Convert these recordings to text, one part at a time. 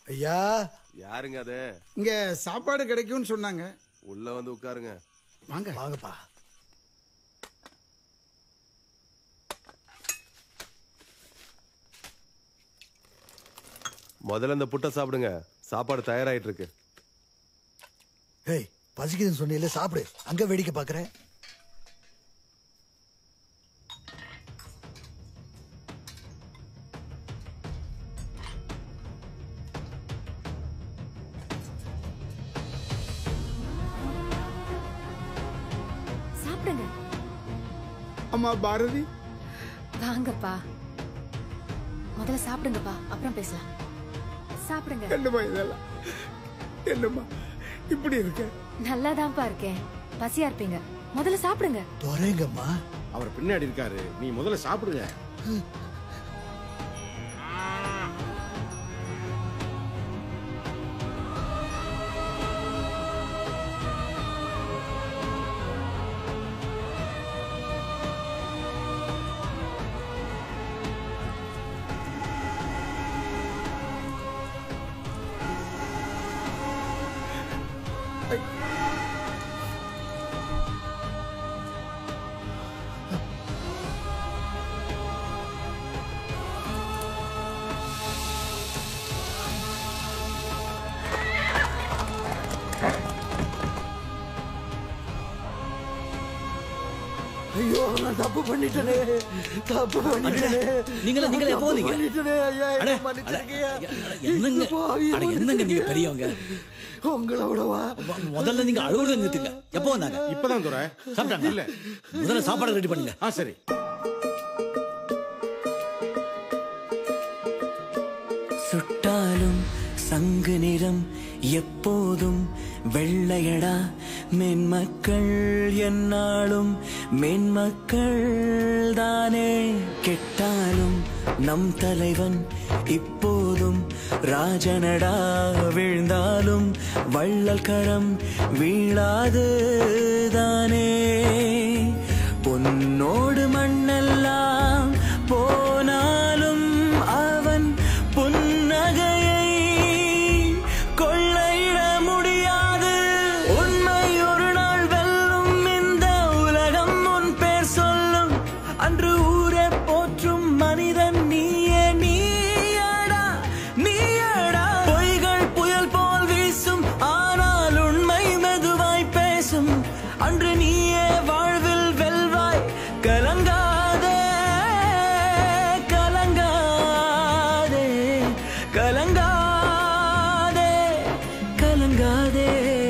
ஐயா யாருங்க அது இங்க சாப்பாடு கிடைக்கும்னு சொன்னாங்க உள்ள வந்து உட்காருங்க வாங்க வாங்கப்பா முதல்ல இந்த புட்டை சாப்பிடுங்க சாப்பாடு தயாராயிட்டு இருக்கு ஏய் பசிக்குதுன்னு சொன்னீல்ல சாப்பிடு அங்க வேடிக்கை பாக்குறேன் சாப்பிடுங்க அம்மா பாரதி வாங்கப்பா முதல்ல சாப்பிடுங்கப்பா அப்புறம் பேசலாம் சாப்பிடுங்க என்னம்மா இதெல்லாம் என்னம்மா இப்படி இருக்க நல்லாதான்ப்பா இருக்கேன் பசியா இருப்பீங்க முதல்ல சாப்பிடுங்க துறைங்கம்மா அவர் பின்னாடி இருக்காரு நீ முதல்ல சாப்பிடுங்க ஐயோ நான் தப்பு பண்ணிட்டேனே தப்பு பண்ணிட்டேனே நீங்களா நீங்களா எப்போ தப்பு வந்தீங்க பண்ணிட்டேனே ஐயா அட, என்னை அட, மன்னிச்சிருக்கீங்க அட, என்னங்க பாவி, அட, என்னங்க நீங்க பெரியவங்க உங்களை விடவா மொ- முதல்ல நீங்க அழுகுறத நிறுத்துங்க எப்போ வந்தாங்க இப்பதான் துறை சாப்பிட்டாங்க இல்ல முதல்ல சாப்பாடு ரெடி பண்ணுங்க ஆ சரி சுட்டாலும் சங்கு நிறம் எப்போதும் வெள்ளையடா மென்மக்கள் என்னாலும் மென்மக்கள் தானே கெட்டாலும் நம் தலைவன் இப்போதும் ராஜனடா வீழ்ந்தாலும் வள்ளல் கரம் வீழாது தானே பொன்னோடு மண்ணெல்லாம் போனாலும் அவன் புன்னகையை கொள்ளையிட முடியாது உண்மை ஒரு நாள் வெல்லும் இந்த உலகம் உன் பேர் சொல்லும் அன்று ஊரே போற்றும் மனிதன் நீயே நீயடா நீயடா பொய்கள் புயல் போல் வீசும் ஆனால் உண்மை மெதுவாய் பேசும் அன்று நீயே வாழ்வில் வெல்வாய் கலங்காதே கலங்காதே கலங்காதே கலங்காதே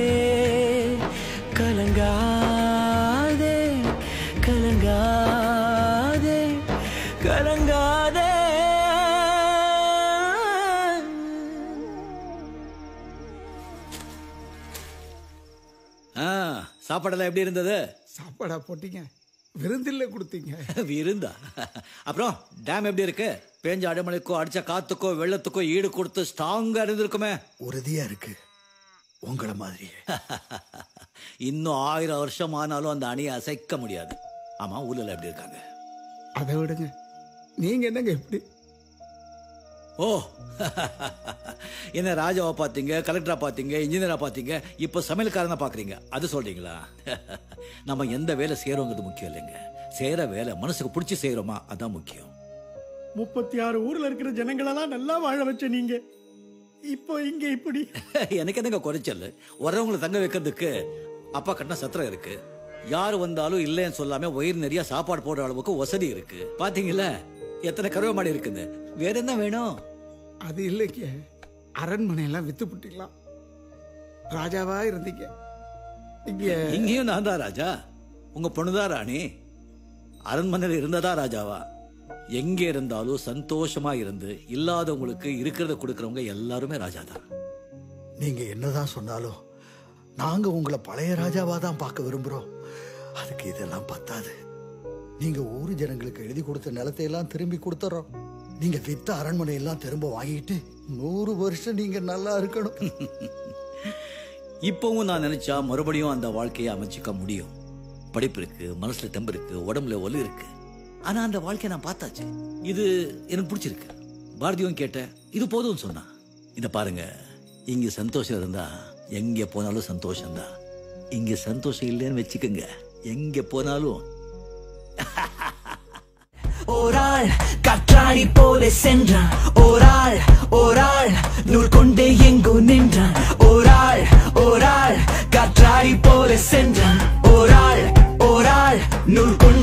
கலங்காதே கலங்காதே கலங்காதே ஆ, சாப்பாடெல்லாம் எப்படி இருந்தது சாப்பாடா போட்டீங்க விருந்தில்ல கொடுத்தீங்க விருந்தா அப்புறம் டேம் எப்படி இருக்கு பேஞ்ச அடைமழைக்கோ அடிச்ச காத்துக்கோ வெள்ளத்துக்கோ ஈடு கொடுத்து ஸ்ட்ராங்கா இருந்திருக்குமே உறுதியா இருக்கு உங்களை மாதிரியே இன்னும் ஆயிரம் வருஷம் ஆனாலும் அந்த அணியை அசைக்க முடியாது ஆமா ஊர்ல எப்படி இருக்காங்க அதை விடுங்க நீங்க என்னங்க இப்படி ஓ என்ன ராஜாவை பார்த்தீங்க கலெக்டரா பார்த்தீங்க இன்ஜினியரா பார்த்தீங்க இப்போ சமையல்காரனா பார்க்குறீங்க அது சொல்றீங்களா நம்ம எந்த வேலை செய்யறோங்கிறது முக்கியம் இல்லைங்க செய்யற வேலை மனசுக்கு பிடிச்சி செய்யறோமா அதான் முக்கியம் முப்பத்தி ஆறு ஊர்ல இருக்கிற ஜனங்களெல்லாம் நல்லா வாழ வச்ச நீங்க இப்போ இங்க இப்படி எனக்கு என்னங்க குறைச்சல் வர்றவங்களை தங்க வைக்கிறதுக்கு அப்பா கட்டின சத்திரம் இருக்கு யார் வந்தாலும் இல்லைன்னு சொல்லாம வயிறு நிறைய சாப்பாடு போடுற அளவுக்கு வசதி இருக்கு பாத்தீங்களா எத்தனை கருவ மாடி இருக்குன்னு வேற என்ன வேணும் அது இல்லைங்க அரண்மனையெல்லாம் வித்து புட்டிக்கலாம் ராஜாவா இருந்தீங்க இங்க இங்கேயும் நான் தான் ராஜா உங்க பொண்ணுதான் ராணி அரண்மனையில் இருந்ததா ராஜாவா எங்க இருந்தாலும் சந்தோஷமா இருந்து இல்லாதவங்களுக்கு இருக்கிறத கொடுக்கறவங்க எல்லாருமே ராஜா தான் நீங்க என்னதான் சொன்னாலும் நாங்க உங்களை பழைய ராஜாவா தான் பார்க்க விரும்புறோம் அதுக்கு இதெல்லாம் பத்தாது நீங்க ஊரு ஜனங்களுக்கு எழுதி கொடுத்த நிலத்தை எல்லாம் திரும்பி கொடுத்துறோம் நீங்க வித்த அரண்மனை எல்லாம் திரும்ப வாங்கிட்டு நூறு வருஷம் நீங்க நல்லா இருக்கணும் இப்பவும் நான் நினைச்சா மறுபடியும் அந்த வாழ்க்கையை அமைச்சிக்க முடியும் படிப்பு இருக்கு மனசுல தெம்பு இருக்கு உடம்புல ஒலு இருக்கு ஆனா அந்த வாழ்க்கையை நான் பார்த்தாச்சு இது எனக்கு பிடிச்சிருக்கு பாரதியும் கேட்டேன் இது போதும்னு சொன்னா இத பாருங்க இங்க சந்தோஷம் இருந்தா எங்க போனாலும் சந்தோஷம்தான் இங்க சந்தோஷம் இல்லைன்னு வச்சுக்கோங்க எங்க போனாலும் ஓராள் காற்றாடி போல சென்றான் ஓராள் ஓராள் நூல் கொண்டே எங்கோ நின்றான் ஓராள் ஓராள் காற்றாடி போல சென்றான் ஓராள் ஓராள் நூல் கொண்டே